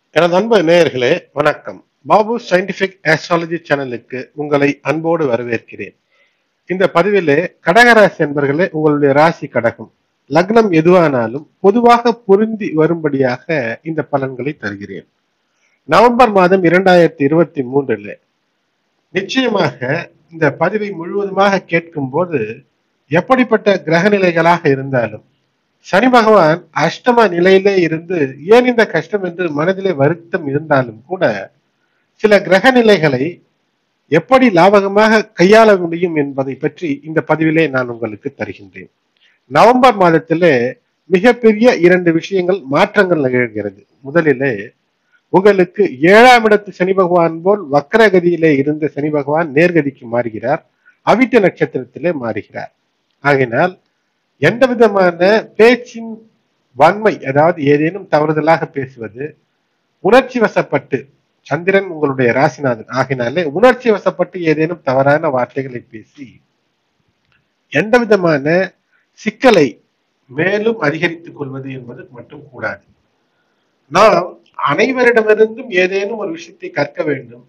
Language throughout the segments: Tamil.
எனது அன்பு நேயர்களே வணக்கம் பாபு சயின்டிபிக் ஆஸ்ட்ராலஜி சேனலுக்கு உங்களை அன்போடு வரவேற்கிறேன் இந்த பதிவிலே கடகராசி என்பர்களே உங்களுடைய ராசி கடகம் லக்னம் எதுவானாலும் பொதுவாக பொருந்தி வரும்படியாக இந்த பலன்களை தருகிறேன் நவம்பர் மாதம் இரண்டாயிரத்தி இருபத்தி மூன்றுல நிச்சயமாக இந்த பதிவை முழுவதுமாக கேட்கும் போது எப்படிப்பட்ட கிரக நிலைகளாக இருந்தாலும் சனி பகவான் அஷ்டம நிலையிலே இருந்து ஏன் இந்த கஷ்டம் என்று மனதிலே வருத்தம் இருந்தாலும் கூட சில கிரக நிலைகளை எப்படி லாபகமாக கையாள முடியும் என்பதை பற்றி இந்த பதிவிலே நான் உங்களுக்கு தருகின்றேன் நவம்பர் மாதத்திலே மிகப்பெரிய இரண்டு விஷயங்கள் மாற்றங்கள் நிகழ்கிறது முதலிலே உங்களுக்கு ஏழாம் இடத்து சனி பகவான் போல் வக்கரகதியிலே இருந்த சனி பகவான் நேர்கதிக்கு மாறுகிறார் அவிட்ட நட்சத்திரத்திலே மாறுகிறார் ஆகினால் எந்த விதமான பேச்சின் வன்மை அதாவது ஏதேனும் தவறுதலாக பேசுவது உணர்ச்சி வசப்பட்டு சந்திரன் உங்களுடைய ராசிநாதன் ஆகினாலே உணர்ச்சி வசப்பட்டு ஏதேனும் தவறான வார்த்தைகளை பேசி எந்த விதமான சிக்கலை மேலும் அதிகரித்துக் கொள்வது என்பது மட்டும் கூடாது நாம் அனைவரிடமிருந்தும் ஏதேனும் ஒரு விஷயத்தை கற்க வேண்டும்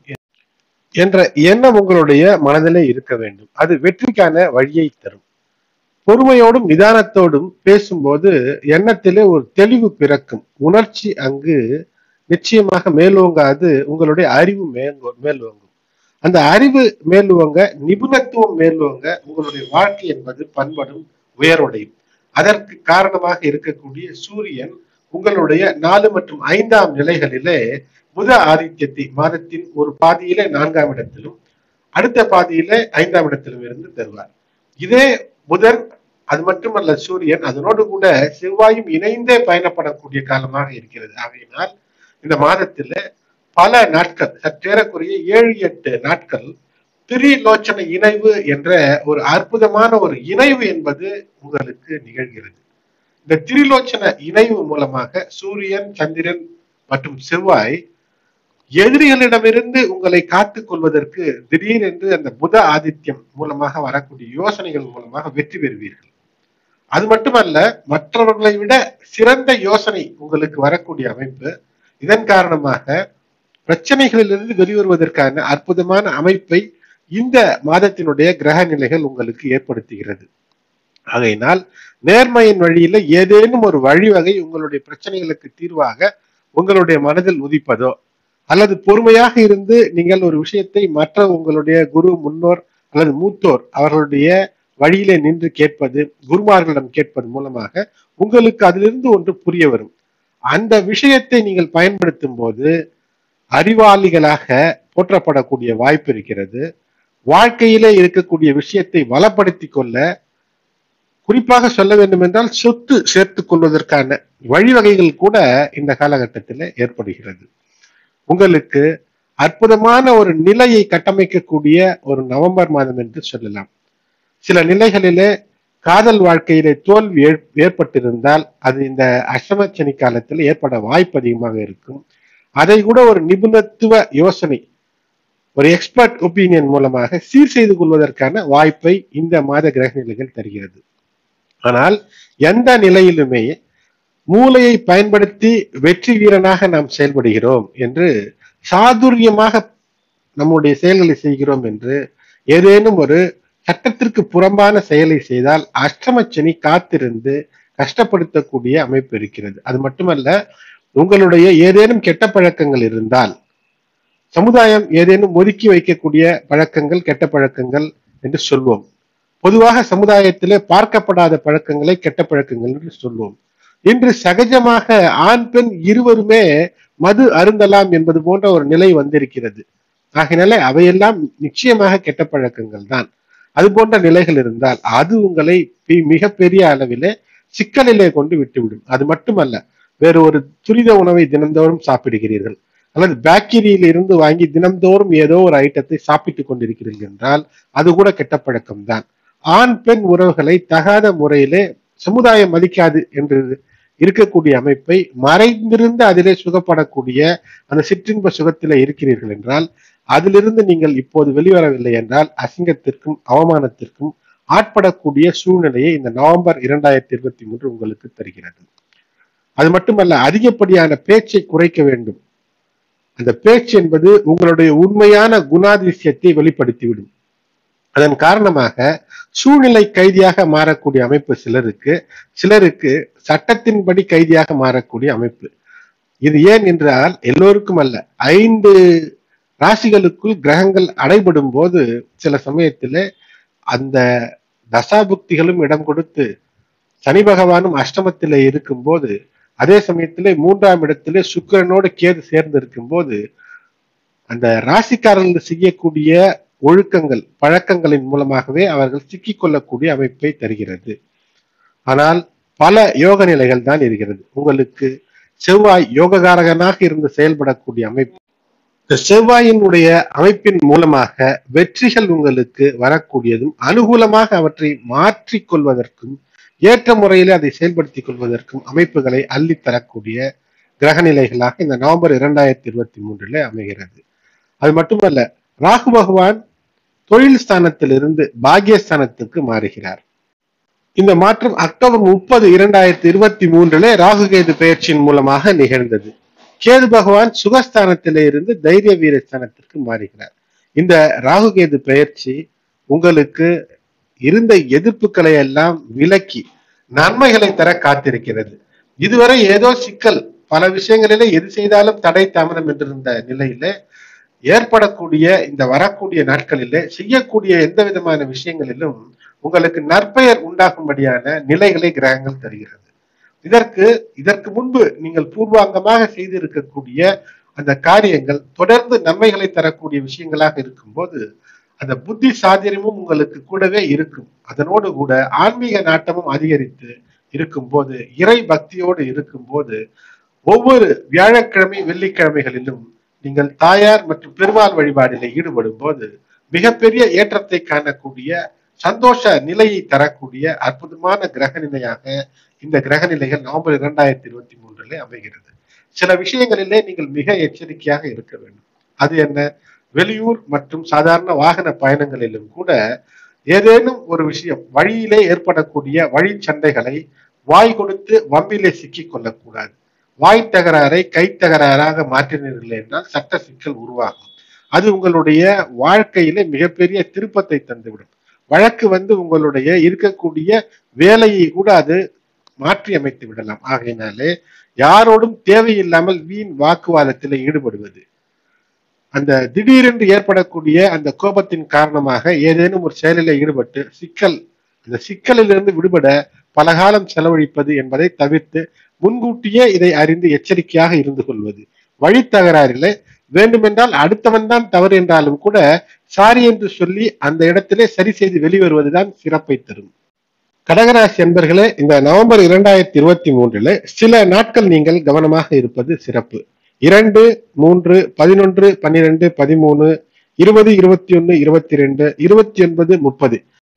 என்ற எண்ணம் உங்களுடைய மனதிலே இருக்க வேண்டும் அது வெற்றிக்கான வழியை தரும் பொறுமையோடும் நிதானத்தோடும் பேசும்போது எண்ணத்திலே ஒரு தெளிவு பிறக்கும் உணர்ச்சி அங்கு நிச்சயமாக மேலோங்காது உங்களுடைய அறிவு மேங்கோ மேலோங்கும் அந்த அறிவு மேலுவங்க நிபுணத்துவம் மேலுவங்க உங்களுடைய வாழ்க்கை என்பது பண்படும் உயர்வடையும் அதற்கு காரணமாக இருக்கக்கூடிய சூரியன் உங்களுடைய நாலு மற்றும் ஐந்தாம் நிலைகளிலே புத ஆதித்யத்தை மாதத்தின் ஒரு பாதியிலே நான்காம் இடத்திலும் அடுத்த பாதியிலே ஐந்தாம் இடத்திலும் இருந்து தருவார் இதே புதன் அது மட்டுமல்ல சூரியன் அதனோடு கூட செவ்வாயும் இணைந்தே பயணப்படக்கூடிய காலமாக இருக்கிறது ஆகையினால் இந்த மாதத்துல பல நாட்கள் சற்றேறக்குறைய ஏழு எட்டு நாட்கள் திரிலோச்சன இணைவு என்ற ஒரு அற்புதமான ஒரு இணைவு என்பது உங்களுக்கு நிகழ்கிறது இந்த திரிலோச்சன இணைவு மூலமாக சூரியன் சந்திரன் மற்றும் செவ்வாய் எதிரிகளிடமிருந்து உங்களை காத்துக் கொள்வதற்கு திடீரென்று அந்த புத ஆதித்யம் மூலமாக வரக்கூடிய யோசனைகள் மூலமாக வெற்றி பெறுவீர்கள் அது மட்டுமல்ல மற்றவர்களை விட சிறந்த யோசனை உங்களுக்கு வரக்கூடிய அமைப்பு இதன் காரணமாக பிரச்சனைகளிலிருந்து வெளிவருவதற்கான அற்புதமான அமைப்பை இந்த மாதத்தினுடைய கிரக நிலைகள் உங்களுக்கு ஏற்படுத்துகிறது ஆகையினால் நேர்மையின் வழியில ஏதேனும் ஒரு வழிவகை உங்களுடைய பிரச்சனைகளுக்கு தீர்வாக உங்களுடைய மனதில் உதிப்பதோ அல்லது பொறுமையாக இருந்து நீங்கள் ஒரு விஷயத்தை மற்ற உங்களுடைய குரு முன்னோர் அல்லது மூத்தோர் அவர்களுடைய வழியிலே நின்று கேட்பது குருமார்களிடம் கேட்பது மூலமாக உங்களுக்கு அதிலிருந்து ஒன்று புரிய வரும் அந்த விஷயத்தை நீங்கள் பயன்படுத்தும் போது அறிவாளிகளாக போற்றப்படக்கூடிய வாய்ப்பு இருக்கிறது வாழ்க்கையிலே இருக்கக்கூடிய விஷயத்தை வளப்படுத்தி கொள்ள குறிப்பாக சொல்ல வேண்டும் என்றால் சொத்து சேர்த்துக் கொள்வதற்கான வழிவகைகள் கூட இந்த காலகட்டத்தில் ஏற்படுகிறது உங்களுக்கு அற்புதமான ஒரு நிலையை கட்டமைக்கக்கூடிய ஒரு நவம்பர் மாதம் என்று சொல்லலாம் சில நிலைகளிலே காதல் வாழ்க்கையிலே தோல்வி ஏற்பட்டிருந்தால் அது இந்த அஷ்டமச்சனி காலத்தில் ஏற்பட வாய்ப்பு அதிகமாக இருக்கும் அதை கூட ஒரு நிபுணத்துவ யோசனை ஒரு எக்ஸ்பர்ட் ஒப்பீனியன் மூலமாக சீர் செய்து கொள்வதற்கான வாய்ப்பை இந்த மாத கிரக நிலைகள் தருகிறது ஆனால் எந்த நிலையிலுமே மூளையை பயன்படுத்தி வெற்றி வீரனாக நாம் செயல்படுகிறோம் என்று சாதுரியமாக நம்முடைய செயல்களை செய்கிறோம் என்று ஏதேனும் ஒரு சட்டத்திற்கு புறம்பான செயலை செய்தால் அஷ்டமச்சனி காத்திருந்து கஷ்டப்படுத்தக்கூடிய அமைப்பு இருக்கிறது அது மட்டுமல்ல உங்களுடைய ஏதேனும் கெட்ட பழக்கங்கள் இருந்தால் சமுதாயம் ஏதேனும் ஒதுக்கி வைக்கக்கூடிய பழக்கங்கள் கெட்ட பழக்கங்கள் என்று சொல்வோம் பொதுவாக சமுதாயத்திலே பார்க்கப்படாத பழக்கங்களை கெட்ட பழக்கங்கள் என்று சொல்வோம் இன்று சகஜமாக ஆண் பெண் இருவருமே மது அருந்தலாம் என்பது போன்ற ஒரு நிலை வந்திருக்கிறது ஆகினால அவையெல்லாம் நிச்சயமாக கெட்ட பழக்கங்கள் தான் அது போன்ற நிலைகள் இருந்தால் அது உங்களை மிகப்பெரிய அளவிலே சிக்கலிலே கொண்டு விட்டுவிடும் அது மட்டுமல்ல வேறு ஒரு துரித உணவை தினந்தோறும் சாப்பிடுகிறீர்கள் அல்லது பேக்கரியில் இருந்து வாங்கி தினந்தோறும் ஏதோ ஒரு ஐட்டத்தை சாப்பிட்டுக் கொண்டிருக்கிறீர்கள் என்றால் அது கூட கெட்ட பழக்கம் தான் ஆண் பெண் உறவுகளை தகாத முறையிலே சமுதாயம் மதிக்காது என்று இருக்கக்கூடிய அமைப்பை மறைந்திருந்து அதிலே சுகப்படக்கூடிய அந்த சிற்றின்ப சுகத்திலே இருக்கிறீர்கள் என்றால் அதிலிருந்து நீங்கள் இப்போது வெளிவரவில்லை என்றால் அசிங்கத்திற்கும் அவமானத்திற்கும் ஆட்படக்கூடிய சூழ்நிலையை இந்த நவம்பர் இரண்டாயிரத்தி இருபத்தி மூன்று உங்களுக்கு தருகிறது அது மட்டுமல்ல அதிகப்படியான பேச்சை குறைக்க வேண்டும் அந்த பேச்சு என்பது உங்களுடைய உண்மையான குணாதிசயத்தை வெளிப்படுத்திவிடும் அதன் காரணமாக சூழ்நிலை கைதியாக மாறக்கூடிய அமைப்பு சிலருக்கு சிலருக்கு சட்டத்தின்படி கைதியாக மாறக்கூடிய அமைப்பு இது ஏன் என்றால் எல்லோருக்கும் அல்ல ஐந்து ராசிகளுக்குள் கிரகங்கள் அடைபடும் போது சில சமயத்திலே அந்த தசாபுக்திகளும் இடம் கொடுத்து சனி பகவானும் அஷ்டமத்திலே இருக்கும்போது அதே சமயத்திலே மூன்றாம் இடத்திலே சுக்கிரனோடு கேது சேர்ந்து இருக்கும்போது அந்த ராசிக்காரர்கள் செய்யக்கூடிய ஒழுக்கங்கள் பழக்கங்களின் மூலமாகவே அவர்கள் சிக்கிக் கொள்ளக்கூடிய அமைப்பை தருகிறது ஆனால் பல யோக நிலைகள் தான் இருக்கிறது உங்களுக்கு செவ்வாய் யோககாரகனாக இருந்து செயல்படக்கூடிய அமைப்பு இந்த செவ்வாயினுடைய அமைப்பின் மூலமாக வெற்றிகள் உங்களுக்கு வரக்கூடியதும் அனுகூலமாக அவற்றை மாற்றிக் கொள்வதற்கும் ஏற்ற முறையில் அதை செயல்படுத்திக் கொள்வதற்கும் அமைப்புகளை அள்ளித் தரக்கூடிய கிரக நிலைகளாக இந்த நவம்பர் இரண்டாயிரத்தி இருபத்தி மூன்றுல அமைகிறது அது மட்டுமல்ல ராகு பகவான் தொழில் ஸ்தானத்திலிருந்து பாகியஸ்தானத்துக்கு மாறுகிறார் இந்த மாற்றம் அக்டோபர் முப்பது இரண்டாயிரத்தி இருபத்தி மூன்றுல ராகு கேது பெயர்ச்சியின் மூலமாக நிகழ்ந்தது கேது பகவான் சுகஸ்தானத்திலே இருந்து தைரிய வீரஸ்தானத்திற்கு மாறுகிறார் இந்த ராகு கேது பெயர்ச்சி உங்களுக்கு இருந்த எதிர்ப்புகளை எல்லாம் விலக்கி நன்மைகளை தர காத்திருக்கிறது இதுவரை ஏதோ சிக்கல் பல விஷயங்களிலே எது செய்தாலும் தடை தாமதம் என்றிருந்த நிலையிலே ஏற்படக்கூடிய இந்த வரக்கூடிய நாட்களிலே செய்யக்கூடிய எந்த விதமான விஷயங்களிலும் உங்களுக்கு நற்பெயர் உண்டாகும்படியான நிலைகளை கிரகங்கள் தருகிறது இதற்கு இதற்கு முன்பு நீங்கள் பூர்வாங்கமாக செய்திருக்கக்கூடிய அந்த காரியங்கள் தொடர்ந்து நன்மைகளை தரக்கூடிய விஷயங்களாக இருக்கும்போது அந்த புத்தி சாதிரியமும் உங்களுக்கு கூடவே இருக்கும் அதனோடு கூட ஆன்மீக நாட்டமும் அதிகரித்து இருக்கும்போது இறை பக்தியோடு இருக்கும்போது ஒவ்வொரு வியாழக்கிழமை வெள்ளிக்கிழமைகளிலும் நீங்கள் தாயார் மற்றும் பெருமாள் வழிபாடில் ஈடுபடும் போது மிகப்பெரிய ஏற்றத்தை காணக்கூடிய சந்தோஷ நிலையை தரக்கூடிய அற்புதமான கிரக நிலையாக இந்த கிரக நிலைகள் நவம்பர் இரண்டாயிரத்தி இருபத்தி மூன்றிலே அமைகிறது சில விஷயங்களிலே நீங்கள் மிக எச்சரிக்கையாக இருக்க வேண்டும் அது என்ன வெளியூர் மற்றும் சாதாரண வாகன பயணங்களிலும் கூட ஏதேனும் ஒரு விஷயம் வழியிலே ஏற்படக்கூடிய வழி சண்டைகளை வாய் கொடுத்து வம்பிலே சிக்கிக் கொள்ளக்கூடாது வாய் தகராறை கை தகராறாக மாற்றினீர்கள் என்றால் சட்ட சிக்கல் உருவாகும் அது உங்களுடைய வாழ்க்கையிலே மிகப்பெரிய திருப்பத்தை தந்துவிடும் வழக்கு வந்து உங்களுடைய இருக்கக்கூடிய வேலையை கூட அது மாற்றி அமைத்து விடலாம் ஆகையினாலே யாரோடும் தேவையில்லாமல் வீண் வாக்குவாதத்தில் ஈடுபடுவது அந்த திடீரென்று ஏற்படக்கூடிய அந்த கோபத்தின் காரணமாக ஏதேனும் ஒரு செயலில் ஈடுபட்டு சிக்கல் அந்த சிக்கலிலிருந்து விடுபட பலகாலம் செலவழிப்பது என்பதை தவிர்த்து முன்கூட்டியே இதை அறிந்து எச்சரிக்கையாக இருந்து கொள்வது வழி தகராறிலே வேண்டுமென்றால் அடுத்தவன் தான் தவறு என்றாலும் கூட சாரி என்று சொல்லி அந்த இடத்திலே சரி செய்து வெளிவருவதுதான் சிறப்பை தரும் கடகராசி என்பர்களே இந்த நவம்பர் இரண்டாயிரத்தி இருபத்தி மூன்றுல சில நாட்கள் நீங்கள் கவனமாக இருப்பது சிறப்பு இரண்டு மூன்று பதினொன்று பன்னிரெண்டு பதிமூணு இருபது இருபத்தி ஒன்னு இருபத்தி ரெண்டு இருபத்தி ஒன்பது முப்பது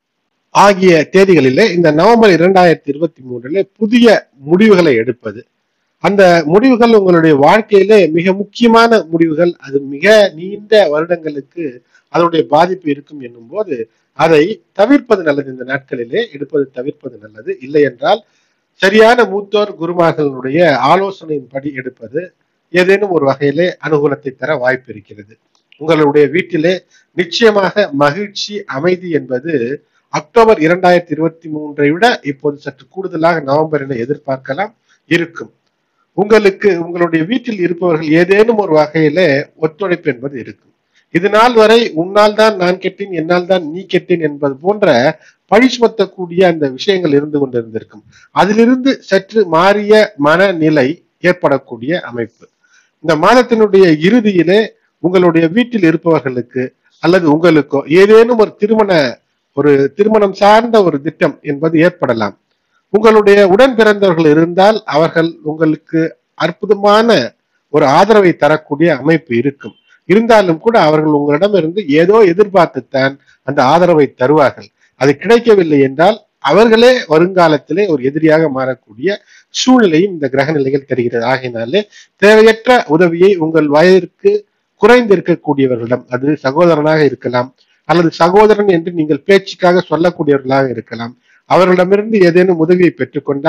ஆகிய தேதிகளிலே இந்த நவம்பர் இரண்டாயிரத்தி இருபத்தி மூன்றுல புதிய முடிவுகளை எடுப்பது அந்த முடிவுகள் உங்களுடைய வாழ்க்கையிலே மிக முக்கியமான முடிவுகள் அது மிக நீண்ட வருடங்களுக்கு அதனுடைய பாதிப்பு இருக்கும் என்னும் போது அதை தவிர்ப்பது நல்லது இந்த நாட்களிலே எடுப்பது தவிர்ப்பது நல்லது இல்லை என்றால் சரியான மூத்தோர் குருமார்களுடைய ஆலோசனையின்படி எடுப்பது ஏதேனும் ஒரு வகையிலே அனுகூலத்தை தர வாய்ப்பு இருக்கிறது உங்களுடைய வீட்டிலே நிச்சயமாக மகிழ்ச்சி அமைதி என்பது அக்டோபர் இரண்டாயிரத்தி இருபத்தி மூன்றை விட இப்போது சற்று கூடுதலாக நவம்பரில் எதிர்பார்க்கலாம் இருக்கும் உங்களுக்கு உங்களுடைய வீட்டில் இருப்பவர்கள் ஏதேனும் ஒரு வகையிலே ஒத்துழைப்பு என்பது இருக்கும் இது நாள் வரை உன்னால் தான் நான் கெட்டேன் என்னால் தான் நீ கெட்டேன் என்பது போன்ற பழி சுமத்தக்கூடிய அந்த விஷயங்கள் இருந்து கொண்டிருந்திருக்கும் அதிலிருந்து சற்று மாறிய மனநிலை ஏற்படக்கூடிய அமைப்பு இந்த மாதத்தினுடைய இறுதியிலே உங்களுடைய வீட்டில் இருப்பவர்களுக்கு அல்லது உங்களுக்கோ ஏதேனும் ஒரு திருமண ஒரு திருமணம் சார்ந்த ஒரு திட்டம் என்பது ஏற்படலாம் உங்களுடைய உடன் பிறந்தவர்கள் இருந்தால் அவர்கள் உங்களுக்கு அற்புதமான ஒரு ஆதரவை தரக்கூடிய அமைப்பு இருக்கும் இருந்தாலும் கூட அவர்கள் உங்களிடமிருந்து ஏதோ எதிர்பார்த்துத்தான் அந்த ஆதரவை தருவார்கள் அது கிடைக்கவில்லை என்றால் அவர்களே வருங்காலத்திலே ஒரு எதிரியாக மாறக்கூடிய சூழ்நிலையும் இந்த கிரக நிலைகள் தருகிறது ஆகையினாலே தேவையற்ற உதவியை உங்கள் வயதிற்கு குறைந்து இருக்கக்கூடியவர்களிடம் அது சகோதரனாக இருக்கலாம் அல்லது சகோதரன் என்று நீங்கள் பேச்சுக்காக சொல்லக்கூடியவர்களாக இருக்கலாம் அவர்களிடமிருந்து ஏதேனும் உதவியை பெற்றுக்கொண்டால்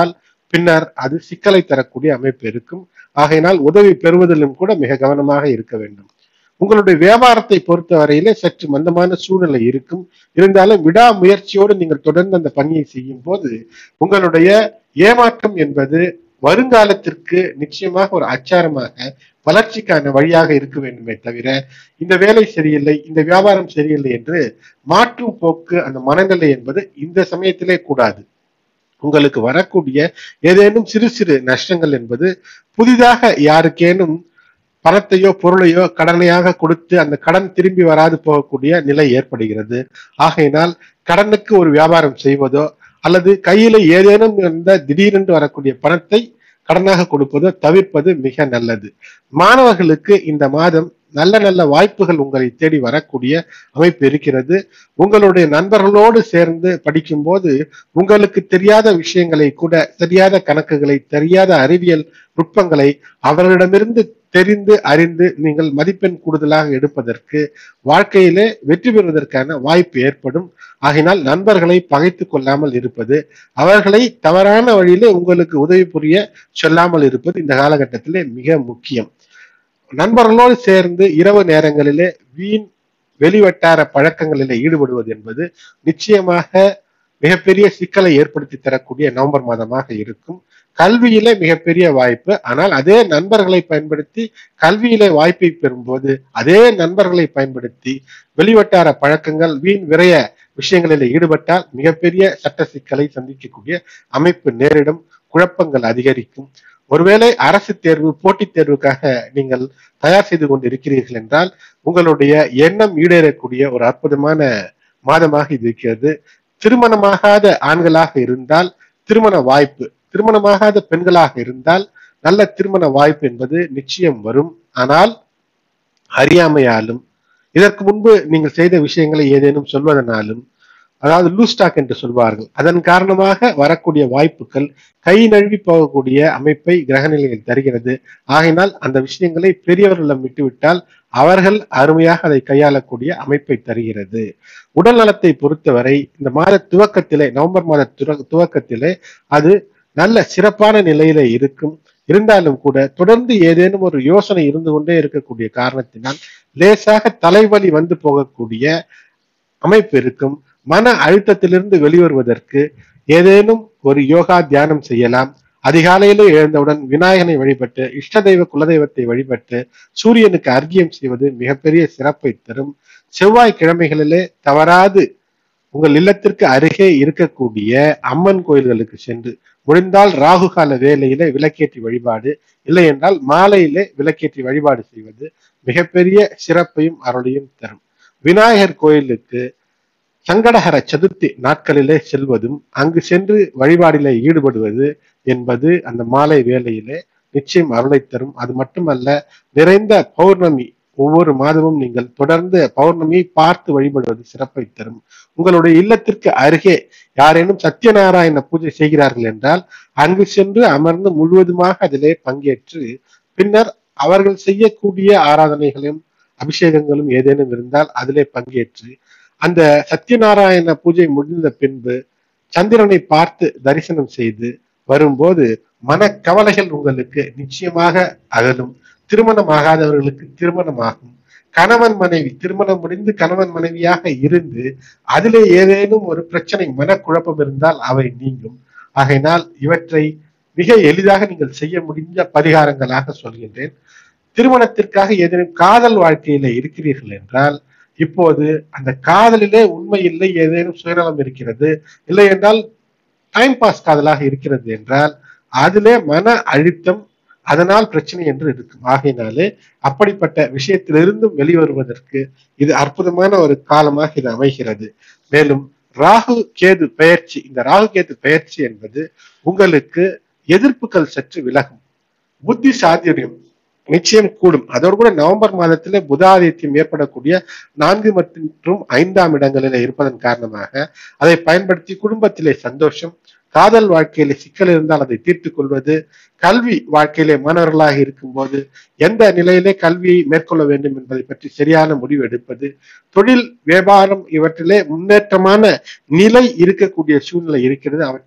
பின்னர் அது சிக்கலை தரக்கூடிய அமைப்பு இருக்கும் ஆகையினால் உதவி பெறுவதிலும் கூட மிக கவனமாக இருக்க வேண்டும் உங்களுடைய வியாபாரத்தை பொறுத்தவரையிலே சற்று மந்தமான சூழ்நிலை இருக்கும் இருந்தாலும் விடாமுயற்சியோடு நீங்கள் தொடர்ந்து அந்த பணியை செய்யும் போது உங்களுடைய ஏமாற்றம் என்பது வருங்காலத்திற்கு நிச்சயமாக ஒரு அச்சாரமாக வளர்ச்சிக்கான வழியாக இருக்க வேண்டுமே தவிர இந்த வேலை சரியில்லை இந்த வியாபாரம் சரியில்லை என்று மாற்றும் போக்கு அந்த மனநிலை என்பது இந்த சமயத்திலே கூடாது உங்களுக்கு வரக்கூடிய ஏதேனும் சிறு சிறு நஷ்டங்கள் என்பது புதிதாக யாருக்கேனும் பணத்தையோ பொருளையோ கடனையாக கொடுத்து அந்த கடன் திரும்பி வராது போகக்கூடிய நிலை ஏற்படுகிறது ஆகையினால் கடனுக்கு ஒரு வியாபாரம் செய்வதோ அல்லது கையில ஏதேனும் இருந்த திடீரென்று வரக்கூடிய பணத்தை கடனாக கொடுப்பதோ தவிர்ப்பது மிக நல்லது மாணவர்களுக்கு இந்த மாதம் நல்ல நல்ல வாய்ப்புகள் உங்களை தேடி வரக்கூடிய அமைப்பு இருக்கிறது உங்களுடைய நண்பர்களோடு சேர்ந்து படிக்கும்போது உங்களுக்கு தெரியாத விஷயங்களை கூட தெரியாத கணக்குகளை தெரியாத அறிவியல் நுட்பங்களை அவர்களிடமிருந்து தெரிந்து அறிந்து நீங்கள் மதிப்பெண் கூடுதலாக எடுப்பதற்கு வாழ்க்கையிலே வெற்றி பெறுவதற்கான வாய்ப்பு ஏற்படும் ஆகினால் நண்பர்களை பகைத்து கொள்ளாமல் இருப்பது அவர்களை தவறான வழியிலே உங்களுக்கு உதவி புரிய சொல்லாமல் இருப்பது இந்த காலகட்டத்திலே மிக முக்கியம் நண்பர்களோடு சேர்ந்து இரவு நேரங்களிலே வீண் வெளிவட்டார பழக்கங்களிலே ஈடுபடுவது என்பது நிச்சயமாக மிகப்பெரிய சிக்கலை ஏற்படுத்தி தரக்கூடிய நவம்பர் மாதமாக இருக்கும் கல்வியிலே மிகப்பெரிய வாய்ப்பு ஆனால் அதே நண்பர்களை பயன்படுத்தி கல்வியிலே வாய்ப்பை பெறும்போது அதே நண்பர்களை பயன்படுத்தி வெளிவட்டார பழக்கங்கள் வீண் விரைய விஷயங்களில் ஈடுபட்டால் மிகப்பெரிய சட்ட சிக்கலை சந்திக்கக்கூடிய அமைப்பு நேரிடும் குழப்பங்கள் அதிகரிக்கும் ஒருவேளை அரசு தேர்வு போட்டித் தேர்வுக்காக நீங்கள் தயார் செய்து கொண்டு இருக்கிறீர்கள் என்றால் உங்களுடைய எண்ணம் ஈடேறக்கூடிய ஒரு அற்புதமான மாதமாக இது இருக்கிறது திருமணமாகாத ஆண்களாக இருந்தால் திருமண வாய்ப்பு திருமணமாகாத பெண்களாக இருந்தால் நல்ல திருமண வாய்ப்பு என்பது நிச்சயம் வரும் ஆனால் அறியாமையாலும் இதற்கு முன்பு நீங்கள் செய்த விஷயங்களை ஏதேனும் சொல்வதனாலும் அதாவது லூஸ் ஸ்டாக் என்று சொல்வார்கள் அதன் காரணமாக வரக்கூடிய வாய்ப்புகள் கை நழுவி போகக்கூடிய அமைப்பை கிரகநிலையில் தருகிறது ஆகையினால் அந்த விஷயங்களை பெரியவர்களிடம் விட்டுவிட்டால் அவர்கள் அருமையாக அதை கையாளக்கூடிய அமைப்பை தருகிறது உடல் நலத்தை பொறுத்தவரை இந்த மாத துவக்கத்திலே நவம்பர் மாத துவ- துவக்கத்திலே அது நல்ல சிறப்பான நிலையில இருக்கும் இருந்தாலும் கூட தொடர்ந்து ஏதேனும் ஒரு யோசனை இருந்து கொண்டே இருக்கக்கூடிய காரணத்தினால் லேசாக தலைவலி வந்து போகக்கூடிய அமைப்பு இருக்கும் மன அழுத்தத்திலிருந்து வெளிவருவதற்கு ஏதேனும் ஒரு யோகா தியானம் செய்யலாம் அதிகாலையிலே எழுந்தவுடன் விநாயகனை வழிபட்டு இஷ்ட தெய்வ குலதெய்வத்தை வழிபட்டு சூரியனுக்கு அர்க்கியம் செய்வது மிகப்பெரிய சிறப்பை தரும் செவ்வாய் கிழமைகளிலே தவறாது உங்கள் இல்லத்திற்கு அருகே இருக்கக்கூடிய அம்மன் கோயில்களுக்கு சென்று முடிந்தால் ராகு கால வேலையிலே விளக்கேற்றி வழிபாடு இல்லை என்றால் மாலையிலே விளக்கேற்றி வழிபாடு செய்வது மிகப்பெரிய சிறப்பையும் அருளையும் தரும் விநாயகர் கோயிலுக்கு சங்கடஹர சதுர்த்தி நாட்களிலே செல்வதும் அங்கு சென்று வழிபாடிலே ஈடுபடுவது என்பது அந்த மாலை வேளையிலே நிச்சயம் அருளை தரும் அது மட்டுமல்ல நிறைந்த பௌர்ணமி ஒவ்வொரு மாதமும் நீங்கள் தொடர்ந்து பௌர்ணமியை பார்த்து வழிபடுவது சிறப்பை தரும் உங்களுடைய இல்லத்திற்கு அருகே யாரேனும் சத்யநாராயண பூஜை செய்கிறார்கள் என்றால் அங்கு சென்று அமர்ந்து முழுவதுமாக அதிலே பங்கேற்று பின்னர் அவர்கள் செய்யக்கூடிய ஆராதனைகளும் அபிஷேகங்களும் ஏதேனும் இருந்தால் அதிலே பங்கேற்று அந்த சத்யநாராயண பூஜை முடிந்த பின்பு சந்திரனை பார்த்து தரிசனம் செய்து வரும்போது மனக்கவலைகள் உங்களுக்கு நிச்சயமாக அகலும் திருமணம் ஆகாதவர்களுக்கு திருமணமாகும் கணவன் மனைவி திருமணம் முடிந்து கணவன் மனைவியாக இருந்து அதிலே ஏதேனும் ஒரு பிரச்சனை மனக்குழப்பம் இருந்தால் அவை நீங்கும் ஆகையினால் இவற்றை மிக எளிதாக நீங்கள் செய்ய முடிஞ்ச பரிகாரங்களாக சொல்கின்றேன் திருமணத்திற்காக ஏதேனும் காதல் வாழ்க்கையில இருக்கிறீர்கள் என்றால் இப்போது அந்த காதலிலே உண்மை இல்லை ஏதேனும் சுயநலம் இருக்கிறது இல்லை என்றால் டைம் பாஸ் காதலாக இருக்கிறது என்றால் அதிலே மன அழுத்தம் அதனால் பிரச்சனை என்று இருக்கும் ஆகையினாலே அப்படிப்பட்ட விஷயத்திலிருந்தும் வெளிவருவதற்கு இது அற்புதமான ஒரு காலமாக இது அமைகிறது மேலும் ராகு கேது பெயர்ச்சி இந்த ராகு கேது பெயர்ச்சி என்பது உங்களுக்கு எதிர்ப்புகள் சற்று விலகும் புத்தி சாதுரியம் நிச்சயம் கூடும் அதோடு கூட நவம்பர் மாதத்திலே புதாதித்யம் ஏற்படக்கூடிய நான்கு மற்றும் ஐந்தாம் இடங்களிலே இருப்பதன் காரணமாக அதை பயன்படுத்தி குடும்பத்திலே சந்தோஷம் காதல் வாழ்க்கையிலே சிக்கல் இருந்தால் அதை தீர்த்துக் கொள்வது கல்வி வாழ்க்கையிலே மாணவர்களாக இருக்கும்போது எந்த நிலையிலே கல்வியை மேற்கொள்ள வேண்டும் என்பதை பற்றி சரியான முடிவு எடுப்பது தொழில் வியாபாரம் இவற்றிலே முன்னேற்றமான நிலை இருக்கக்கூடிய சூழ்நிலை இருக்கிறது அவற்றை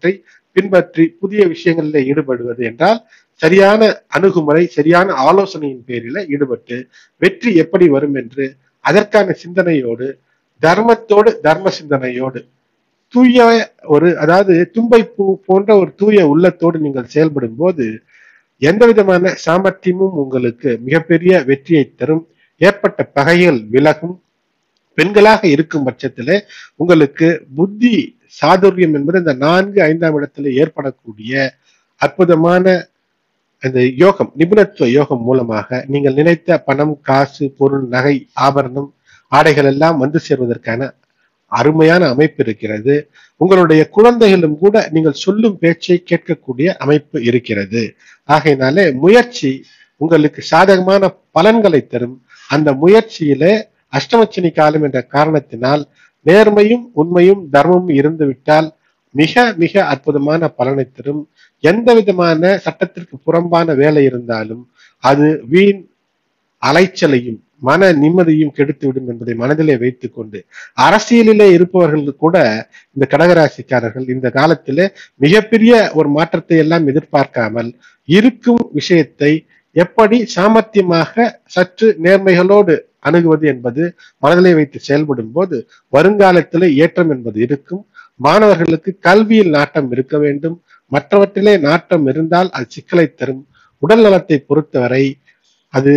பின்பற்றி புதிய விஷயங்களில் ஈடுபடுவது என்றால் சரியான அணுகுமுறை சரியான ஆலோசனையின் பேரில ஈடுபட்டு வெற்றி எப்படி வரும் என்று அதற்கான சிந்தனையோடு தர்மத்தோடு தர்ம சிந்தனையோடு தூய ஒரு அதாவது தும்பை பூ போன்ற ஒரு தூய உள்ளத்தோடு நீங்கள் செயல்படும் போது எந்த விதமான சாமர்த்தியமும் உங்களுக்கு மிகப்பெரிய வெற்றியை தரும் ஏற்பட்ட பகைகள் விலகும் பெண்களாக இருக்கும் பட்சத்துல உங்களுக்கு புத்தி சாதுரியம் என்பது இந்த நான்கு ஐந்தாம் இடத்துல ஏற்படக்கூடிய அற்புதமான அந்த யோகம் நிபுணத்துவ யோகம் மூலமாக நீங்கள் நினைத்த பணம் காசு பொருள் நகை ஆபரணம் ஆடைகள் எல்லாம் வந்து சேர்வதற்கான அருமையான அமைப்பு இருக்கிறது உங்களுடைய குழந்தைகளும் கூட நீங்கள் சொல்லும் பேச்சை கேட்கக்கூடிய அமைப்பு இருக்கிறது ஆகையினாலே முயற்சி உங்களுக்கு சாதகமான பலன்களை தரும் அந்த முயற்சியிலே அஷ்டமச்சனி காலம் என்ற காரணத்தினால் நேர்மையும் உண்மையும் தர்மமும் இருந்து விட்டால் மிக மிக அற்புதமான பலனை தரும் எந்த விதமான சட்டத்திற்கு புறம்பான வேலை இருந்தாலும் அது வீண் அலைச்சலையும் மன நிம்மதியும் கெடுத்துவிடும் என்பதை மனதிலே வைத்துக் கொண்டு அரசியலிலே இருப்பவர்கள் கூட இந்த கடகராசிக்காரர்கள் இந்த காலத்திலே மிகப்பெரிய ஒரு மாற்றத்தை எல்லாம் எதிர்பார்க்காமல் இருக்கும் விஷயத்தை எப்படி சாமர்த்தியமாக சற்று நேர்மைகளோடு அணுகுவது என்பது மனதிலே வைத்து செயல்படும் போது வருங்காலத்திலே ஏற்றம் என்பது இருக்கும் மாணவர்களுக்கு கல்வியில் நாட்டம் இருக்க வேண்டும் மற்றவற்றிலே நாட்டம் இருந்தால் அது சிக்கலை தரும் உடல் நலத்தை பொறுத்தவரை அது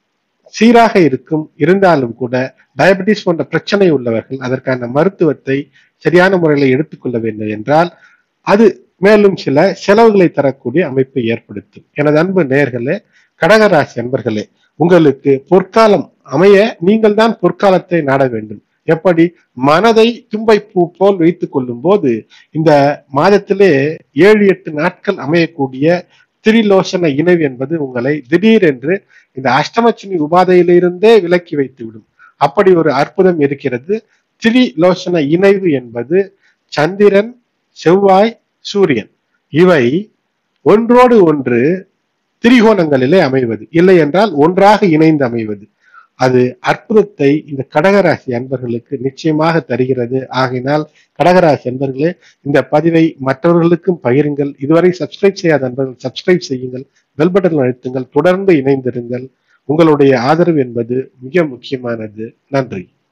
சீராக இருக்கும் இருந்தாலும் கூட டயபெட்டிஸ் போன்ற பிரச்சனை உள்ளவர்கள் அதற்கான மருத்துவத்தை சரியான முறையில் எடுத்துக்கொள்ள வேண்டும் என்றால் அது மேலும் சில செலவுகளை தரக்கூடிய அமைப்பை ஏற்படுத்தும் எனது அன்பு நேர்களே கடகராசி அன்பர்களே உங்களுக்கு பொற்காலம் அமைய நீங்கள் தான் பொற்காலத்தை நாட வேண்டும் எப்படி மனதை தும்பை பூ போல் வைத்துக் கொள்ளும் போது இந்த மாதத்திலே ஏழு எட்டு நாட்கள் அமையக்கூடிய திரிலோசன இணைவு என்பது உங்களை திடீரென்று இந்த அஷ்டமச்சினி உபாதையிலிருந்தே விலக்கி வைத்துவிடும் அப்படி ஒரு அற்புதம் இருக்கிறது திரிலோசன இணைவு என்பது சந்திரன் செவ்வாய் சூரியன் இவை ஒன்றோடு ஒன்று திரிகோணங்களிலே அமைவது இல்லை என்றால் ஒன்றாக இணைந்து அமைவது அது அற்புதத்தை இந்த கடகராசி அன்பர்களுக்கு நிச்சயமாக தருகிறது ஆகையினால் கடகராசி அன்பர்களே இந்த பதிவை மற்றவர்களுக்கும் பகிருங்கள் இதுவரை சப்ஸ்கிரைப் செய்யாத அன்பர்கள் சப்ஸ்கிரைப் செய்யுங்கள் பெல் பட்டன் அழுத்துங்கள் தொடர்ந்து இணைந்திருங்கள் உங்களுடைய ஆதரவு என்பது மிக முக்கியமானது நன்றி